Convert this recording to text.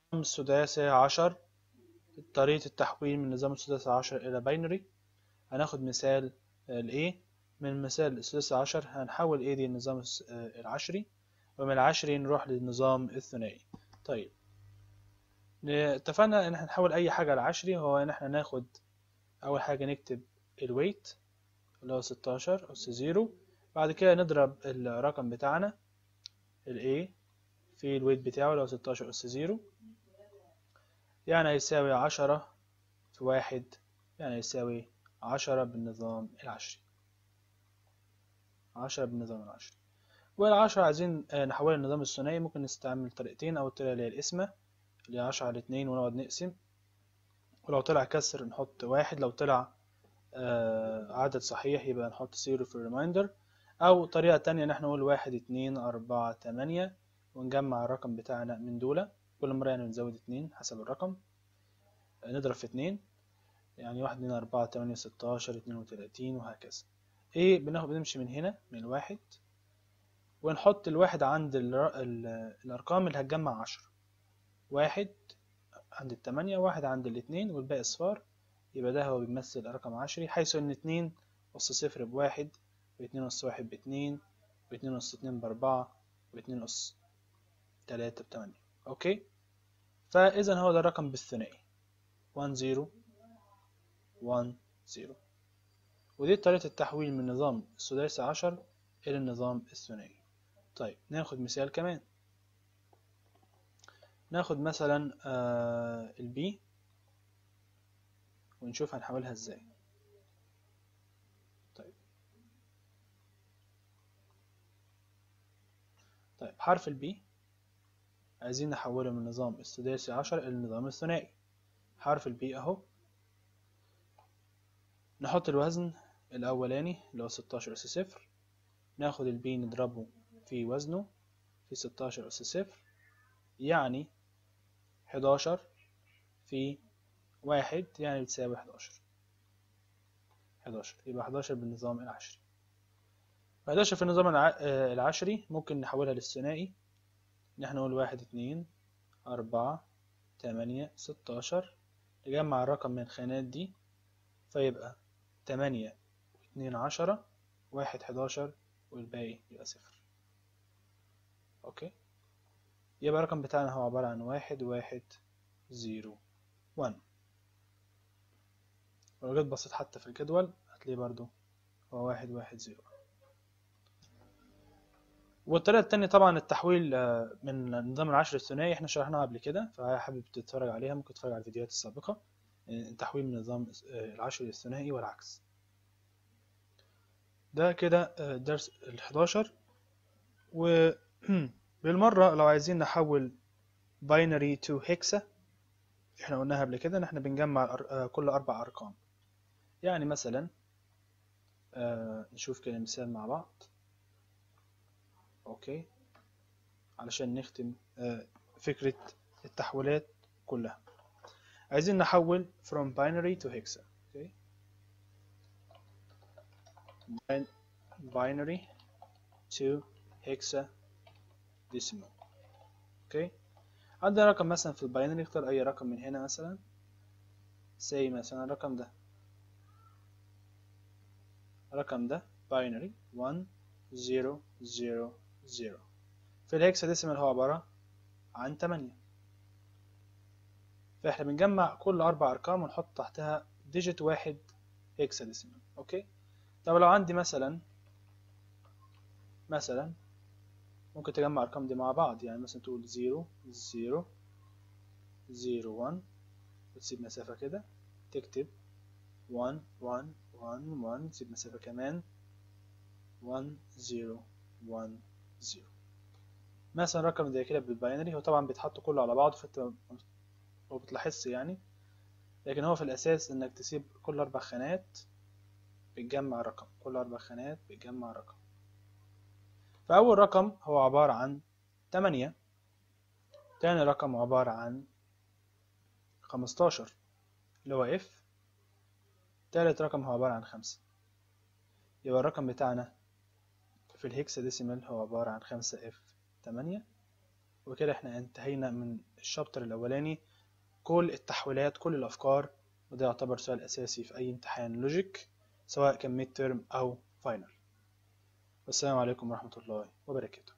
السداسي عشر طريقة التحويل من النظام السداسي عشر إلى باينري هناخد مثال ال A من مثال السداسي عشر هنحول A دي للنظام الس- آه، العشري ومن العشري نروح للنظام الثنائي طيب ن- اتفقنا إن احنا نحول أي حاجة لعشري هو إن احنا ناخد أول حاجة نكتب الويت اللي هو ستاشر أس زيرو بعد كده نضرب الرقم بتاعنا ال A في الويت بتاعه اللي هو ستاشر أس زيرو يعني هيساوي عشرة في واحد يعني هيساوي عشرة بالنظام العشري عشرة بالنظام العشري والعشرة عايزين آه، نحولها للنظام الثنائي ممكن نستعمل طريقتين أو الطريقة اللي هي القسمة اللي هي عشرة على اتنين ونقعد نقسم ولو طلع كسر نحط واحد لو طلع آه، عدد صحيح يبقى نحط زيرو في الريمايندر أو طريقة تانية إن احنا نقول واحد اتنين أربعة تمانية ونجمع الرقم بتاعنا من دولة كل مرة يعني نزود اتنين حسب الرقم آه، نضرب في اتنين يعني واحد اتنين أربعة تمانية ستاشر اتنين وتلاتين وهكذا ايه بناخد بنمشي من هنا من الواحد ونحط الواحد عند الر- ال- الأرقام اللي هتجمع عشرة واحد عند التمانية واحد عند الاتنين والباقي صفار يبقى ده هو بيمثل رقم عشري حيث إن اتنين أس صفر بواحد واتنين أس واحد باتنين واتنين أس اتنين بأربعة واتنين أس تلاتة بتمانية أوكي فإذا هو ده الرقم بالثنائي وان زيرو وان زيرو ودي طريقة التحويل من نظام السداسي عشر إلى النظام الثنائي طيب ناخد مثال كمان ناخد مثلا آه البي ونشوف هنحولها ازاي طيب طيب حرف البي عايزين نحوله من النظام السداسي عشر إلى النظام الثنائي حرف البي أهو نحط الوزن الأولاني اللي هو ستاشر أس صفر ناخد البي نضربه في وزنه في ستاشر أس صفر يعني حداشر في واحد يعني بتساوي حداشر حداشر يبقى حداشر بالنظام العشري حداشر في النظام الع- آه، العشري ممكن نحولها للثنائي إن احنا نقول واحد اتنين أربعة تمانية ستاشر نجمع الرقم من الخانات دي فيبقى تمانية واتنين عشرة واحد حداشر والباقي يبقى صفر أوكي يبقى الرقم بتاعنا هو عبارة عن واحد واحد زيرو وان ولو جيت بصيت حتى في الجدول هتلاقيه برضو هو واحد واحد زيرو والطريقة التانية طبعا التحويل آه، من النظام العشري الثنائي احنا شرحناها قبل كده فحابب تتفرج عليها ممكن تتفرج على الفيديوهات السابقة آه، التحويل من النظام آه، العشري للثنائي والعكس ده كده آه، درس الحداشر وبالمرة لو عايزين نحول باينري تو هيكسا احنا قلناها قبل كده ان احنا بنجمع الأر- آه، كل اربع ارقام يعني مثلا آه، نشوف كده مثال مع بعض اوكي علشان نختم آه، فكرة التحويلات كلها عايزين نحول from binary to hexa اوكي Bin- binary to hexadecimal اوكي عندنا رقم مثلا في الباينري اختار اي رقم من هنا مثلا say مثلا الرقم ده الرقم ده باينري 1 0 0 0 في الهكساديسيمال هو عبارة عن 8 فاحنا بنجمع كل اربع ارقام ونحط تحتها ديجيت واحد هكساديسيمال اوكي طب لو عندي مثلا مثلا ممكن تجمع الارقام دي مع بعض يعني مثلا تقول 0 0 0 1 وتسيب مسافة كده تكتب 1 1 1 1 تسيب مسافة كمان 1 0 1 0 مثلا رقم زي كده بالباينري هو طبعا بيتحط كله على بعضه فانت ما بتلاحظش يعني لكن هو في الأساس إنك تسيب كل أربع خانات بتجمع رقم كل أربع خانات بتجمع رقم فأول رقم هو عبارة عن تمانية تاني رقم عبارة عن خمستاشر اللي هو اف تالت رقم هو عبارة عن خمسة يبقى الرقم بتاعنا في الهكسا ديسيمال هو عبارة عن خمسة اف تمانية وكده احنا انتهينا من الشابتر الأولاني كل التحويلات كل الأفكار وده يعتبر سؤال أساسي في أي امتحان لوجيك سواء كان ميد ترم أو فاينل والسلام عليكم ورحمة الله وبركاته